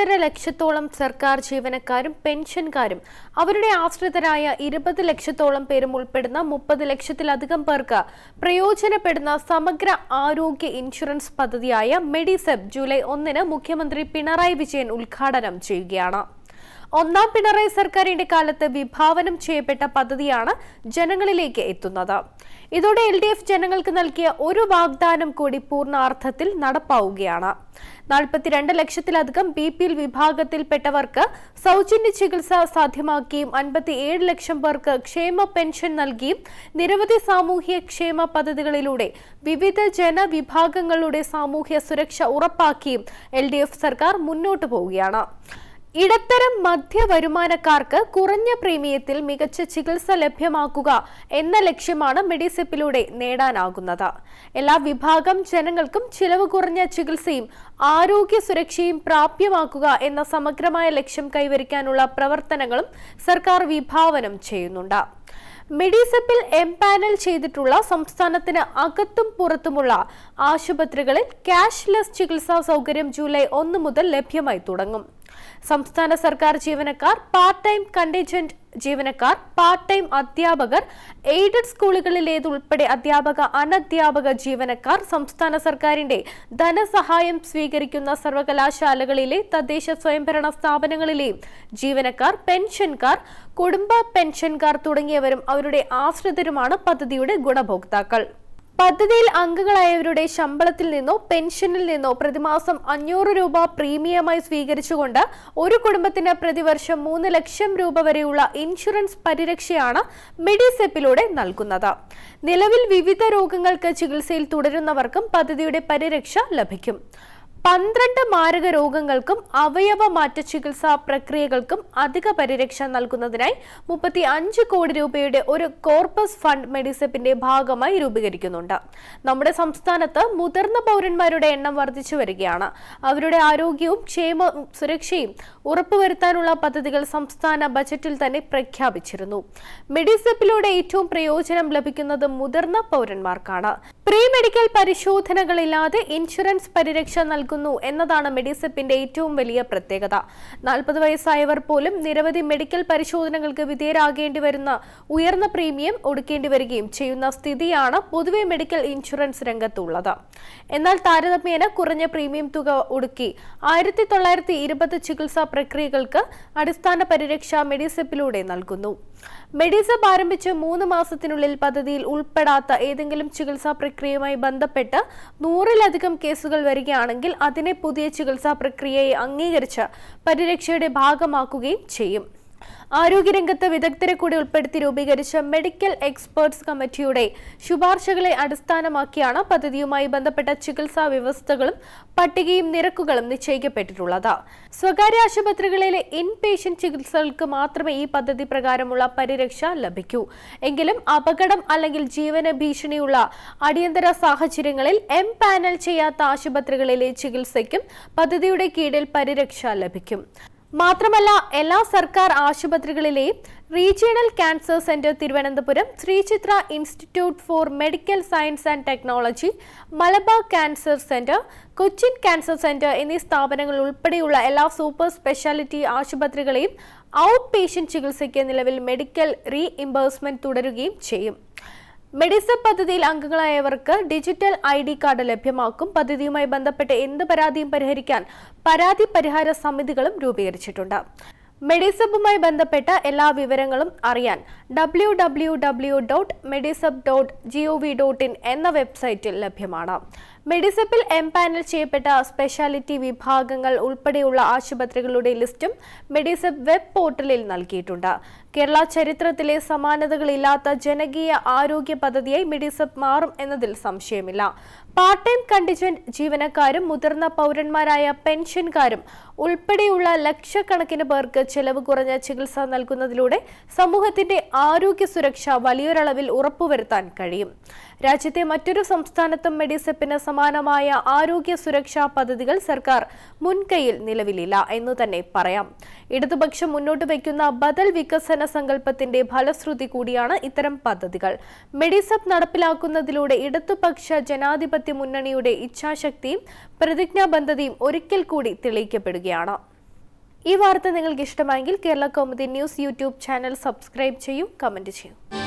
രണ്ടര ലക്ഷത്തോളം സർക്കാർ ജീവനക്കാരും പെൻഷൻകാരും അവരുടെ ആശ്രിതരായ ഇരുപത് ലക്ഷത്തോളം പേരും ഉൾപ്പെടുന്ന മുപ്പത് ലക്ഷത്തിലധികം പേർക്ക് പ്രയോജനപ്പെടുന്ന സമഗ്ര ആരോഗ്യ ഇൻഷുറൻസ് പദ്ധതിയായ മെഡിസെബ് ജൂലൈ ഒന്നിന് മുഖ്യമന്ത്രി പിണറായി വിജയൻ ഉദ്ഘാടനം ചെയ്യുകയാണ് ഒന്നാം പിണറായി സർക്കാരിന്റെ കാലത്ത് വിഭാവനം ചെയ്യപ്പെട്ട പദ്ധതിയാണ് ജനങ്ങളിലേക്ക് എത്തുന്നത് ഇതോടെ എൽ ഡി എഫ് ജനങ്ങൾക്ക് നൽകിയ ഒരു വാഗ്ദാനം കൂടി പൂർണ്ണാർത്ഥത്തിൽ നടപ്പാവുകയാണ് നാൽപ്പത്തിരണ്ട് ലക്ഷത്തിലധികം ബി പി എൽ വിഭാഗത്തിൽപ്പെട്ടവർക്ക് സൗജന്യ ചികിത്സ സാധ്യമാക്കിയും അൻപത്തിയേഴ് ലക്ഷം പേർക്ക് ക്ഷേമ പെൻഷൻ നൽകിയും നിരവധി സാമൂഹ്യ ക്ഷേമ പദ്ധതികളിലൂടെ വിവിധ ജനവിഭാഗങ്ങളുടെ സാമൂഹ്യ സുരക്ഷ ഉറപ്പാക്കിയും എൽ സർക്കാർ മുന്നോട്ടു പോവുകയാണ് ഇടത്തരം മധ്യ വരുമാനക്കാർക്ക് കുറഞ്ഞ പ്രീമിയത്തിൽ മികച്ച ചികിത്സ ലഭ്യമാക്കുക എന്ന ലക്ഷ്യമാണ് മെഡിസെപ്പിലൂടെ നേടാനാകുന്നത് എല്ലാ വിഭാഗം ജനങ്ങൾക്കും ചിലവ് കുറഞ്ഞ ചികിത്സയും ആരോഗ്യ സുരക്ഷയും പ്രാപ്യമാക്കുക എന്ന സമഗ്രമായ ലക്ഷ്യം കൈവരിക്കാനുള്ള പ്രവർത്തനങ്ങളും സർക്കാർ വിഭാവനം ചെയ്യുന്നുണ്ട് മെഡിസെപ്പിൽ എംപാനൽ ചെയ്തിട്ടുള്ള സംസ്ഥാനത്തിന് അകത്തും പുറത്തുമുള്ള ആശുപത്രികളിൽ ക്യാഷ്ലെസ് ചികിത്സാ സൗകര്യം ജൂലൈ ഒന്ന് മുതൽ ലഭ്യമായി തുടങ്ങും സംസ്ഥാന സർക്കാർ ജീവനക്കാർ പാർട്ട് ടൈം കണ്ടിജന്റ് ജീവനക്കാർ പാർട്ട് ടൈം അധ്യാപകർ എയ്ഡഡ് സ്കൂളുകളിലേതുൾപ്പെടെ അധ്യാപക അനധ്യാപക ജീവനക്കാർ സംസ്ഥാന സർക്കാരിന്റെ ധനസഹായം സ്വീകരിക്കുന്ന സർവകലാശാലകളിലെ തദ്ദേശ സ്വയംഭരണ സ്ഥാപനങ്ങളിലെയും ജീവനക്കാർ പെൻഷൻകാർ കുടുംബ പെൻഷൻകാർ തുടങ്ങിയവരും അവരുടെ ആശ്രിതരുമാണ് പദ്ധതിയുടെ ഗുണഭോക്താക്കൾ പദ്ധതിയിൽ അംഗങ്ങളായവരുടെ ശമ്പളത്തിൽ നിന്നോ പെൻഷനിൽ നിന്നോ പ്രതിമാസം അഞ്ഞൂറ് രൂപ പ്രീമിയമായി സ്വീകരിച്ചുകൊണ്ട് ഒരു കുടുംബത്തിന് പ്രതിവർഷം മൂന്ന് ലക്ഷം രൂപ വരെയുള്ള ഇൻഷുറൻസ് പരിരക്ഷയാണ് മെഡിസെപ്പിലൂടെ നൽകുന്നത് നിലവിൽ വിവിധ രോഗങ്ങൾക്ക് ചികിത്സയിൽ തുടരുന്നവർക്കും പദ്ധതിയുടെ പരിരക്ഷ ലഭിക്കും പന്ത്രണ്ട് മാരക രോഗങ്ങൾക്കും അവയവ മാറ്റ ചികിത്സാ പ്രക്രിയകൾക്കും അധിക പരിരക്ഷ നൽകുന്നതിനായി മുപ്പത്തി അഞ്ച് കോടി രൂപയുടെ ഒരു കോർപ്പസ് ഫണ്ട് മെഡിസെപ്പിന്റെ ഭാഗമായി രൂപീകരിക്കുന്നുണ്ട് നമ്മുടെ സംസ്ഥാനത്ത് മുതിർന്ന പൗരന്മാരുടെ എണ്ണം വർദ്ധിച്ചു വരികയാണ് അവരുടെ ആരോഗ്യവും ക്ഷേമവും സുരക്ഷയും ഉറപ്പുവരുത്താനുള്ള പദ്ധതികൾ സംസ്ഥാന ബജറ്റിൽ തന്നെ പ്രഖ്യാപിച്ചിരുന്നു മെഡിസെപ്പിലൂടെ ഏറ്റവും പ്രയോജനം ലഭിക്കുന്നത് മുതിർന്ന പൗരന്മാർക്കാണ് പ്രീ മെഡിക്കൽ പരിശോധനകളില്ലാതെ ഇൻഷുറൻസ് പരിരക്ഷ നൽകുന്നു എന്നതാണ് മെഡിസെപ്പിന്റെ ഏറ്റവും വലിയ പ്രത്യേകത നാൽപ്പത് വയസ്സായവർ പോലും നിരവധി മെഡിക്കൽ പരിശോധനകൾക്ക് വിധേയരാകേണ്ടി വരുന്ന ഉയർന്ന പ്രീമിയം ഒടുക്കേണ്ടി വരികയും ചെയ്യുന്ന സ്ഥിതിയാണ് പൊതുവെ മെഡിക്കൽ ഇൻഷുറൻസ് രംഗത്തുള്ളത് എന്നാൽ താരതമ്യേന കുറഞ്ഞ പ്രീമിയം തുക ഒടുക്കി ആയിരത്തി തൊള്ളായിരത്തി ഇരുപത് ചികിത്സാ പ്രക്രിയകൾക്ക് അടിസ്ഥാന പരിരക്ഷ മെഡിസെപ്പിലൂടെ നൽകുന്നു മെഡിസെപ്പ് ആരംഭിച്ച് മൂന്ന് മാസത്തിനുള്ളിൽ പദ്ധതിയിൽ ഉൾപ്പെടാത്ത ഏതെങ്കിലും ചികിത്സാ പ്രക്രിയയുമായി ബന്ധപ്പെട്ട് നൂറിലധികം കേസുകൾ വരികയാണെങ്കിൽ അതിനെ പുതിയ ചികിത്സാ പ്രക്രിയയെ അംഗീകരിച്ച് പരിരക്ഷയുടെ ഭാഗമാക്കുകയും ചെയ്യും ആരോഗ്യരംഗത്ത് വിദഗ്ധരെ കൂടി ഉൾപ്പെടുത്തി രൂപീകരിച്ച മെഡിക്കൽ എക്സ്പേർട്സ് കമ്മിറ്റിയുടെ ശുപാർശകളെ അടിസ്ഥാനമാക്കിയാണ് പദ്ധതിയുമായി ബന്ധപ്പെട്ട ചികിത്സാ വ്യവസ്ഥകളും പട്ടികയും നിരക്കുകളും നിശ്ചയിക്കപ്പെട്ടിട്ടുള്ളത് സ്വകാര്യ ആശുപത്രികളിലെ ഇൻ പേഷ്യന്റ് ചികിത്സകൾക്ക് മാത്രമേ ഈ പദ്ധതി പ്രകാരമുള്ള പരിരക്ഷ ലഭിക്കൂ എങ്കിലും അപകടം അല്ലെങ്കിൽ ജീവന ഭീഷണിയുള്ള അടിയന്തര സാഹചര്യങ്ങളിൽ എം പാനൽ ചെയ്യാത്ത ആശുപത്രികളിലെ ചികിത്സയ്ക്കും പദ്ധതിയുടെ കീഴിൽ പരിരക്ഷ ലഭിക്കും മാത്രമല്ല എല്ലാ സർക്കാർ ആശുപത്രികളിലെയും regional cancer centre Thiruvananthapuram Sree Chitra institute for medical science and technology Malabar cancer centre Cochin cancer centre എന്നീ സ്ഥാപനങ്ങൾ ഉൾപ്പെടെയുള്ള എല്ലാ സൂപ്പർ സ്പെഷ്യാലിറ്റി ആശുപത്രികളെയും ഔട്ട് പേഷ്യന്റ് ചികിത്സയ്ക്ക് നിലവിൽ മെഡിക്കൽ റീഇംബേഴ്സ്മെന്റ് തുടരുകയും ചെയ്യും മെഡിസെപ്പ് പദ്ധതിയിൽ അംഗങ്ങളായവർക്ക് ഡിജിറ്റൽ ഐ ഡി കാർഡ് ലഭ്യമാക്കും പദ്ധതിയുമായി ബന്ധപ്പെട്ട് എന്ത് പരാതിയും പരിഹരിക്കാൻ പരാതി പരിഹാര സമിതികളും രൂപീകരിച്ചിട്ടുണ്ട് മെഡിസബുമായി ബന്ധപ്പെട്ട എല്ലാ വിവരങ്ങളും അറിയാൻ W W W dot Medisep dot G O V dot in എന്ന വെബ്സൈറ്റിൽ ലഭ്യമാണ് മെഡിസപ്പിൽ എംപാനൽ ചെയ്യപ്പെട്ട സ്പെഷ്യാലിറ്റി വിഭാഗങ്ങൾ ഉൾപ്പെടെയുള്ള ആശുപത്രികളുടെ ലിസ്റ്റും മെഡിസപ്പ് വെബ് പോർട്ടലിൽ നൽകിയിട്ടുണ്ട് കേരള ചരിത്രത്തിലെ സമാനതകളില്ലാത്ത ജനകീയ ആരോഗ്യ പദ്ധതിയായി മെഡിസപ്പ് മാറും എന്നതിൽ സംശയമില്ല പാർട്ട് ടൈം കണ്ടിജന്റ് ജീവനക്കാരും മുതിർന്ന പൗരന്മാരായ പെൻഷൻകാരും ഉൾപ്പെടെയുള്ള ലക്ഷക്കണക്കിന് പേർക്ക് ചെലവ് കുറഞ്ഞ ചികിത്സ നൽകുന്നതിലൂടെ സമൂഹത്തിന്റെ ആരോഗ്യ സുരക്ഷ വലിയൊരളവിൽ ഉറപ്പുവരുത്താൻ കഴിയും രാജ്യത്തെ മറ്റൊരു സംസ്ഥാനത്തും മെഡിസെപ്പിന് സമാനമായ ആരോഗ്യ സുരക്ഷാ പദ്ധതികൾ സർക്കാർ മുൻകൈയിൽ നിലവിലില്ല എന്ന് തന്നെ പറയാം ഇടതുപക്ഷം മുന്നോട്ട് വയ്ക്കുന്ന ബദൽ വികസന സങ്കല്പത്തിന്റെ ഫലശ്രുതി കൂടിയാണ് ഇത്തരം പദ്ധതികൾ മെഡിസപ്പ് നടപ്പിലാക്കുന്നതിലൂടെ ഇടതുപക്ഷ ജനാധിപത്യ മുന്നണിയുടെ ഇച്ഛാശക്തിയും പ്രതിജ്ഞാബദ്ധതയും ഒരിക്കൽ കൂടി തെളിയിക്കപ്പെടുകയാണ് ഈ വാർത്ത നിങ്ങൾക്ക് ഇഷ്ടമായെങ്കിൽ Kerala Kaumudi news YouTube channel subscribe ചെയ്യൂ കമന്റ് ചെയ്യൂ